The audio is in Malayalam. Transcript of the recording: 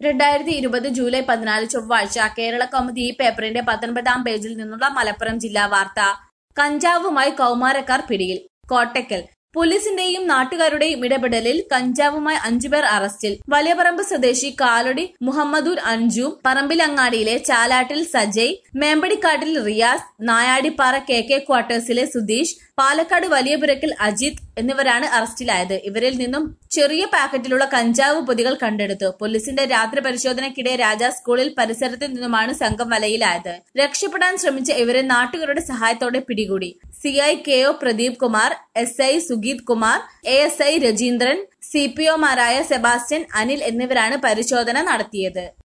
രണ്ടായിരത്തി ഇരുപത് ജൂലൈ പതിനാല് ചൊവ്വാഴ്ച കേരള കൗമുദി ഈ പേപ്പറിന്റെ പത്തൊൻപതാം പേജിൽ നിന്നുള്ള മലപ്പുറം ജില്ലാ വാർത്ത കഞ്ചാവുമായി കൗമാരക്കാർ പിടിയിൽ കോട്ടക്കൽ പോലീസിന്റെയും നാട്ടുകാരുടെയും ഇടപെടലിൽ കഞ്ചാവുമായി അഞ്ചുപേർ അറസ്റ്റിൽ വലിയപറമ്പ് സ്വദേശി കാലടി മുഹമ്മദുൽ അഞ്ചും പറമ്പിലങ്ങാടിയിലെ ചാലാട്ടിൽ സജയ് മേമ്പടിക്കാട്ടിൽ റിയാസ് നായാടിപ്പാറ കെ കെ ക്വാർട്ടേഴ്സിലെ സുധീഷ് പാലക്കാട് വലിയപുരക്കിൽ അജിത് എന്നിവരാണ് അറസ്റ്റിലായത് ഇവരിൽ നിന്നും ചെറിയ പാക്കറ്റിലുള്ള കഞ്ചാവ് പൊതികൾ കണ്ടെടുത്തു പോലീസിന്റെ രാത്രി പരിശോധനയ്ക്കിടെ രാജാ സ്കൂളിൽ പരിസരത്ത് നിന്നുമാണ് സംഘം വലയിലായത് രക്ഷപ്പെടാൻ ശ്രമിച്ച ഇവരെ നാട്ടുകാരുടെ സഹായത്തോടെ പിടികൂടി CI K O Pradeep Kumar S I Sugeeth Kumar A S I Rajeendran C P ഒമാരായ സെബാസ്റ്റ്യൻ അനിൽ എന്നിവരാണ് പരിശോധന നടത്തിയത്